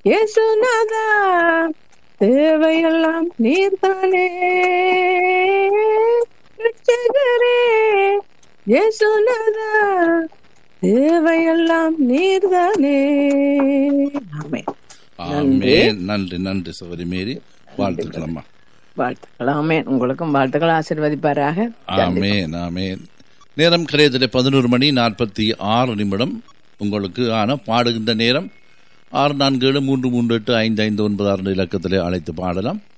இயேசுநாதா தேவையெல்லாம் நீர்தானே ரட்சகரே இயேசுநாதா தேவையெல்லாம் நீர்தானே ஆமென் ஆமே நன்றி நன்றி சகோதரி மேரி வாழ்த்துக்கள் அம்மா வாழ்த்துக்கள் ஆமென் உங்களுக்கும் வாழ்த்துக்கள் ஆசீர்வதிப்பாராக ஆமேன் ஆமேன் நேரம் கரையத்தில் பதினோரு மணி நாற்பத்தி ஆறு நிமிடம் உங்களுக்கு ஆன பாடுகின்ற நேரம் ஆறு நான்கு ஏழு மூன்று மூன்று எட்டு ஐந்து ஐந்து ஒன்பது ஆறு இலக்கத்திலே அழைத்து பாடலாம்